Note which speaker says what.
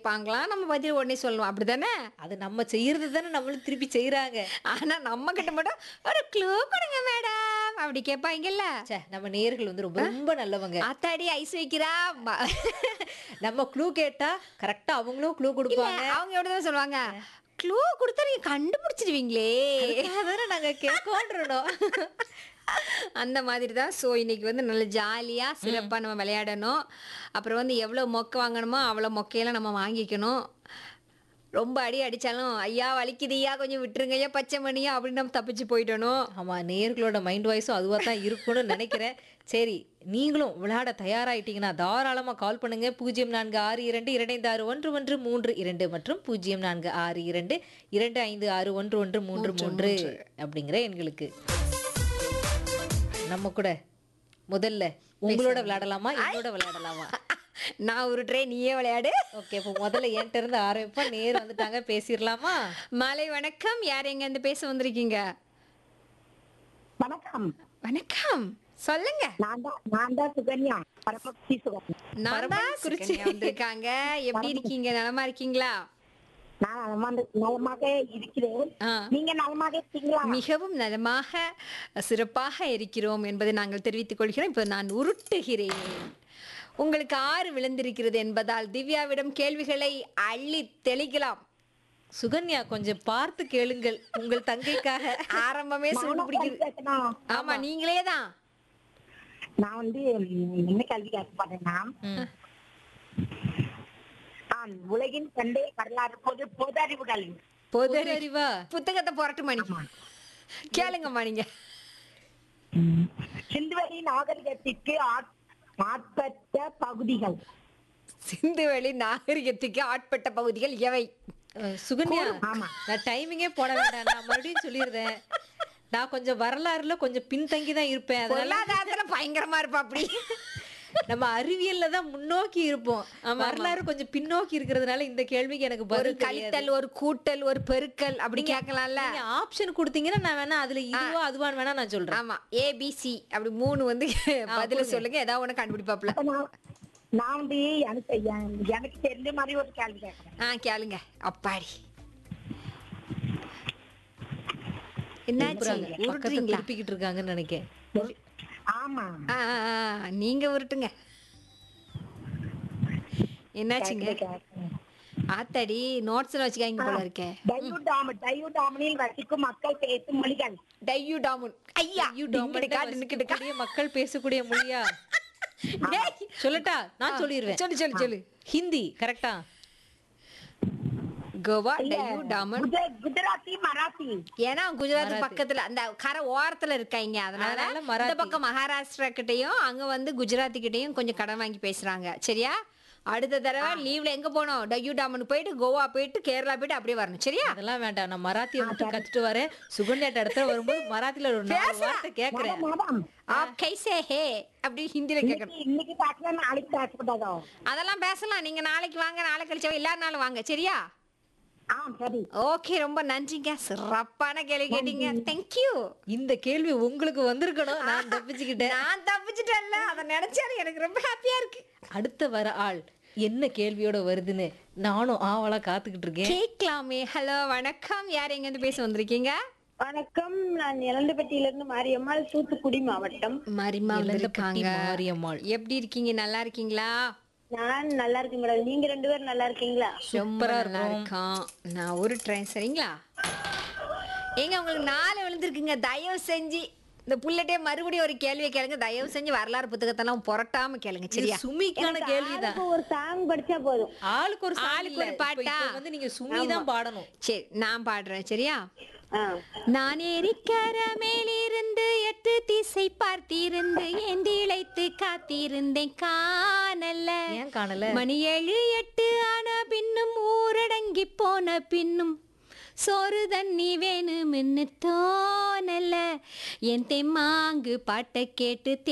Speaker 1: கேட்பாங்களாம் நம்ம பதில் உடனே சொல்லுவோம் அப்படிதானே
Speaker 2: அது நம்ம செய்யறது தானே நம்மளும் திருப்பி செய்யறாங்க
Speaker 1: ஆனா நம்ம கிட்ட மட்டும் ஒரு க்ளூ கொடுங்க மேடம் அப்படி கேட்பாங்கல்ல
Speaker 2: ச்சே நம்ம நேர்கள் வந்து ரொம்ப ரொம்ப நல்லவங்க
Speaker 1: ஆத்தாடி ஐஸ் வைக்கிறா ப-
Speaker 2: நம்ம க்ளூ கேட்டா கரெக்டா அவங்களும் க்ளூ
Speaker 1: இல்ல,
Speaker 2: கொடுப்பாங்க
Speaker 1: அவங்க எப்படிதான் சொல்லுவாங்க க்ளூ கொடுத்தா நீங்க கண்டுபிடிச்சிருவீங்களே
Speaker 2: அதானே நாங்க கேட்கோன்றோம்
Speaker 1: அந்த மாதிரி தான் ஸோ இன்னைக்கு வந்து நல்ல ஜாலியாக சிறப்பாக நம்ம விளையாடணும் அப்புறம் வந்து எவ்வளோ மொக்கை வாங்கணுமோ அவ்வளோ மொக்கையெல்லாம் நம்ம வாங்கிக்கணும் ரொம்ப அடி அடித்தாலும் ஐயா வலிக்குது ஐயா கொஞ்சம் விட்டுருங்க ஐயா பச்சை மணியா அப்படின்னு நம்ம தப்பிச்சு போயிடணும்
Speaker 2: ஆமா நேர்களோட மைண்ட் வாய்ஸும் அதுவா தான் இருக்கும்னு நினைக்கிறேன் சரி நீங்களும் விளையாட தயாராயிட்டீங்கன்னா தாராளமா கால் பண்ணுங்க பூஜ்ஜியம் நான்கு ஆறு இரண்டு இரண்டு ஆறு ஒன்று ஒன்று மூன்று இரண்டு மற்றும் பூஜ்ஜியம் நான்கு ஆறு இரண்டு இரண்டு ஐந்து ஆறு ஒன்று ஒன்று மூன்று மூன்று அப்படிங்கிற எண்களுக்கு நம்ம கூட முதல்ல உங்களோட விளையாடலாமா என்னோட விளையாடலாமா
Speaker 1: நான் உருட்டுறேன் நீயே விளையாடு
Speaker 2: ஓகே இப்போ முதல்ல என்கிட்ட இருந்து ஆரம்பிப்போம் நேர் வந்துட்டாங்க பேசிடலாமா
Speaker 1: மாலை வணக்கம் யார் எங்க இருந்து பேச வந்திருக்கீங்க
Speaker 3: வணக்கம்
Speaker 1: வணக்கம் சொல்லுங்க
Speaker 3: நான் தான் நான் தான் சுகன்யா பரமக்தி சுகன்யா
Speaker 1: நான் தான் சுகன்யா வந்திருக்காங்க எப்படி இருக்கீங்க நலமா இருக்கீங்களா
Speaker 3: நான் நலமா நலமாக இருக்கிறேன்
Speaker 1: ஆ.
Speaker 3: நீங்க நலமாக இருக்கீங்களா
Speaker 1: மிகவும் நலமாக சிறப்பாக இருக்கிறோம் என்பதை நாங்கள் தெரிவித்துக் கொள்கிறோம் இப்போ நான் உருட்டுகிறேன் உங்களுக்கு ஆறு விழுந்திருக்கிறது என்பதால் திவ்யாவிடம் கேள்விகளை அள்ளி தெளிக்கலாம்
Speaker 2: சுகன்யா கொஞ்சம் பார்த்து கேளுங்கள் உங்கள் தங்கைக்காக
Speaker 1: ஆரம்பமே சூடு
Speaker 3: நானும்
Speaker 1: பிடிக்குது
Speaker 3: கல்வி கேட்கணும்.
Speaker 1: ஆமா நீங்களே தான்
Speaker 3: நான் வந்து ம், என்ன கல்வி கேட்க போறேன்னா
Speaker 2: ம்.
Speaker 3: ஆ, உலகின் பண்டைய வரலாறு பொது பொது அறிவுகள்
Speaker 1: பொது
Speaker 2: பொது அறிவா
Speaker 1: புத்தகத்தை புரட்டு மணி கேளுங்கம்மா நீங்க
Speaker 3: சிந்துவெளி நாகரிகத்திற்கு ஆட்- ஆட்பட்ட பகுதிகள்
Speaker 1: சிந்துவெளி நாகரிகத்துக்கு ஆட்பட்ட பகுதிகள் எவை
Speaker 2: அஹ், சுகன்யா
Speaker 3: ஆமா.
Speaker 2: நான் டைமிங்கே போட வேண்டாம் நான் மறுபடியும் சொல்லிடுறேன் நான் கொஞ்சம் வரலாறுல கொஞ்சம் பின்தங்கி தான் இருப்பேன் அதனால
Speaker 1: பொருளாதாரத்துல பயங்கரமா இருப்பா அப்படி
Speaker 2: நம்ம அறிவியல்ல தான் முன்னோக்கி இருப்போம் வரலாறு கொஞ்சம் பின்னோக்கி இருக்கிறதுனால இந்த கேள்விக்கு எனக்கு
Speaker 1: ஒரு
Speaker 2: பதில் தெரியாது
Speaker 1: கழித்தல் ஒரு கூட்டல் ஒரு பெருக்கல் அப்படி கேட்கலாம்ல
Speaker 2: நீங்க ஆப்ஷன் கொடுத்தீங்கன்னா நான் வேணா அதுல இதுவா அதுவான்னு வேணா நான் சொல்றேன்
Speaker 1: ஆமா ஏபிசி அப்படி மூணு வந்து பதில சொல்லுங்க ஏதாவது ஒண்ணு கண்டுபிடிப்பாப்ல
Speaker 3: அப்ப நான் நான் வந்து எனக்கு என்- எனக்கு தெரிஞ்ச மாதிரி ஒரு கேள்வி கேட்கறேன்
Speaker 1: ஆ கேளுங்க அப்பாடி என்னாச்சு
Speaker 2: பக்கத்துல
Speaker 1: உருட்டுறீங்களா
Speaker 2: திருப்பிக்கிட்டு இருக்காங்கன்னு நினைக்கிறேன்
Speaker 3: ஆமா
Speaker 1: ஆ, ஆ, ஆ, நீங்க உருட்டுங்க என்னாச்சுங்க
Speaker 3: கேட்கறேன்.
Speaker 1: ஆத்தாடி நோட்ஸ்ல வச்சுக்காங்க போல இருக்கே
Speaker 3: டையூடாம டையூடாமனில் வசிக்கும் மக்கள் பேசும் மொழிகள்
Speaker 1: டையூ டாமுன் ஐயா டிங்கிட்டு காட்டு நிக்கிட்டு கா-
Speaker 2: வசிக்கக்கூடிய மக்கள் பேசக்கூடிய மொழியா
Speaker 1: டேய்,
Speaker 2: சொல்லட்டா நான் சொல்லிடுவேன்
Speaker 1: சொல்லு சொல்லு சொல்லு
Speaker 2: ஹிந்தி கரெக்டா
Speaker 1: கோவா டையூ டாமன்
Speaker 3: குஜ- குஜராத்தி மராத்தி
Speaker 1: ஏன்னா குஜராத் பக்கத்துல அந்த கரை ஓரத்துல இருக்காங்க அதனால
Speaker 2: அதனால
Speaker 1: இந்த
Speaker 2: மராத்தி.
Speaker 1: பக்கம் மகாராஷ்டிரா கிட்டயும் அங்க வந்து குஜராத்தி கிட்டயும் கொஞ்சம் கடன் வாங்கி பேசுறாங்க சரியா அடுத்த தடவை லீவ்ல எங்க போனோம் டய்யூ டாமன் போயிட்டு கோவா போயிட்டு கேரளா போயிட்டு அப்படியே வரணும் சரியா
Speaker 2: அதெல்லாம் வேண்டாம் நான் மராத்தியை மட்டும் கத்துட்டு வரேன் சுகன்யாட்ட இடத்துல வரும்போது மராத்தில ஒரு நாலு வார்த்தை கேக்குறேன்
Speaker 3: மேடம்
Speaker 1: ஆப் கைசே ஹே அப்படி ஹிந்தில கேட்கணும்
Speaker 3: இன்னைக்கு இன்னைக்கு பேசலாம் நாளைக்கு பேசக்கூடாதோ
Speaker 1: அதெல்லாம் பேசலாம் நீங்க நாளைக்கு வாங்க நாளை கழிச்சா எல்லா நாளும் வாங்க சரியா
Speaker 3: ஆ சரி
Speaker 1: ஓகே ரொம்ப நன்றிங்க சிறப்பான கேள்வி கேட்டீங்க தேங்க்யூ
Speaker 2: இந்த கேள்வி உங்களுக்கு வந்திருக்கணும் நான் தப்பிச்சுக்கிட்டேன்
Speaker 1: நான் தப்பிச்சிட்டேன்ல அதை நினைச்சாலும் எனக்கு ரொம்ப ஹாப்பியா இருக்கு
Speaker 2: அடுத்த வர ஆள் என்ன கேள்வியோட வருதுன்னு நானும் ஆவலா காத்துக்கிட்டு இருக்கேன்
Speaker 1: கேட்கலாமே ஹலோ வணக்கம் யார் எங்க இருந்து பேச வந்திருக்கீங்க
Speaker 4: வணக்கம் நான் இளந்தப்பட்டியில இருந்து மாரியம்மாள் தூத்துக்குடி மாவட்டம்
Speaker 1: மரிமா
Speaker 2: இளந்தப்பட்டி
Speaker 1: வந்திருக்காங்க
Speaker 2: மாரியம்மாள்
Speaker 1: எப்படி இருக்கீங்க நல்லா இருக்கீங்களா
Speaker 4: நான் நல்லா இருக்கேன் மேடம் நீங்க ரெண்டு பேரும் நல்லா இருக்கீங்களா
Speaker 1: ரொம்ப நல்லா இருக்கான் நான் ஒரு ட்ரெயின் சரிங்களா ஏங்க உங்களுக்கு நாலு விழுந்திருக்குங்க தயவு செஞ்சு இந்த புல்லட்டே மறுபடியும் ஒரு கேள்வியை கேளுங்க தயவு செஞ்சு வரலாறு புத்தகத்தெல்லாம் புரட்டாம கேளுங்க சரியா
Speaker 2: சுமிக்கான கேள்விதான்
Speaker 4: ஆளுக்கு ஒரு சாங் படிச்சா போதும்
Speaker 2: ஆளுக்கு ஒரு song
Speaker 1: ஆளுக்கு
Speaker 2: இல்ல.
Speaker 1: ஒரு
Speaker 2: இப்ப-
Speaker 1: பாட்டா?
Speaker 2: இப்ப வந்து நீங்க சுமி தான் பாடணும்
Speaker 1: சரி நான் பாடுறேன் சரியா
Speaker 4: ஆ.
Speaker 1: நான் எரிக்கர மேலிருந்து எட்டு திசை பார்த்திருந்து ஏந்தி இழைத்து காத்திருந்தேன் காணல
Speaker 2: ஏன் காணல
Speaker 1: மணி ஏழு எட்டு ஆன பின்னும் ஊரடங்கி போன பின்னும் சோறு தண்ணி வேணும்னு தோணல என் தெம்மாங்கு பாட்டை கேட்டு